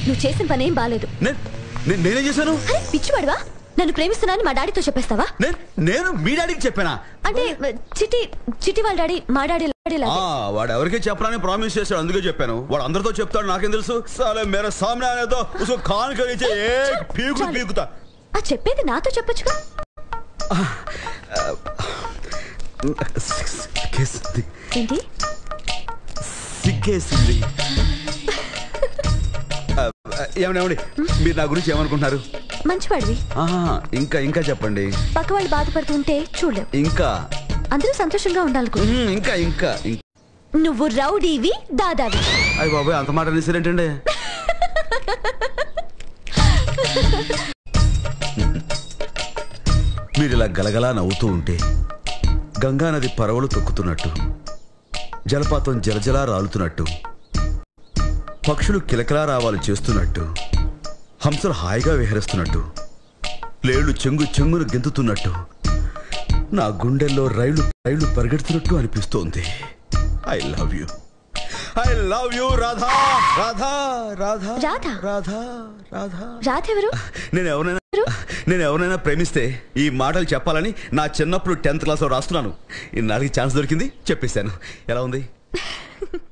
నువ్వు చేసిన పని ఏం బాలేదు నేను నేను- నేనేం చేశాను అరే పిచ్చివాడివా నన్ను ప్రేమిస్తున్నానని మా డాడీతో చెప్పేస్తావా నేను నేను మీ డాడీకి చెప్పానా అంటే చిట్టి చిట్టి వాళ్ళ డాడీ మా డాడీ డాడీ ఆ, లాగే. వాడు ఎవరికి చెప్పడానికి ప్రామిస్ చేశాడు అందుకే చెప్పాను వాడు అందరితో చెప్తాడు నాకేం తెలుసు సాలే మేర సామ్నే అనేదో ఉస్కో కాన్ కరిచే ఏ పీకు చాలు. పీకుతా ఆ చెప్పేది నాతో చెప్పొచ్చుగా సిగ్గేసింది ఏంటి సిగ్గేసింది ఆ, ఏమండి ఏమండి మీరు నా గురించి ఏమనుకుంటున్నారు మంచివాడివి ఆహా, ఇంకా ఇంకా చెప్పండి పక్క వాళ్ళు బాధపడుతుంటే చూడలేవు ఇంకా అందరూ సంతోషంగా ఉండాలనుకో ఉమ్, ఇంకా ఇంకా ఇంకా నువ్వు రౌడీవి దాదావి అయ్య బాబాయ్ అంత మాట అనేసారేంటండి మీరు ఇలా గలగలా నవ్వుతూ ఉంటే గంగానది పరవలు తొక్కుతున్నట్టు జలపాతం జలజలా రాలుతున్నట్టు పక్షులు కిలకలా రావాలు చేస్తున్నట్టు హంసలు హాయిగా విహరిస్తున్నట్టు లేళ్లు చెంగు చెంగును గెంతుతున్నట్టు నా గుండెల్లో రైలు రైలు పరిగెడుతున్నట్టు అనిపిస్తోంది I love you I love you Radha Radha Radha Radha? Radha Radha Radha ఎవరు నేను ఎవరైనా నేను ఎవరైనా ప్రేమిస్తే ఈ మాటలు చెప్పాలని నా చిన్నప్పుడు టెన్త్ క్లాస్లో రాస్తున్నాను ఇన్నాళ్ళకి ఛాన్స్ దొరికింది చెప్పేశాను ఎలా ఉంది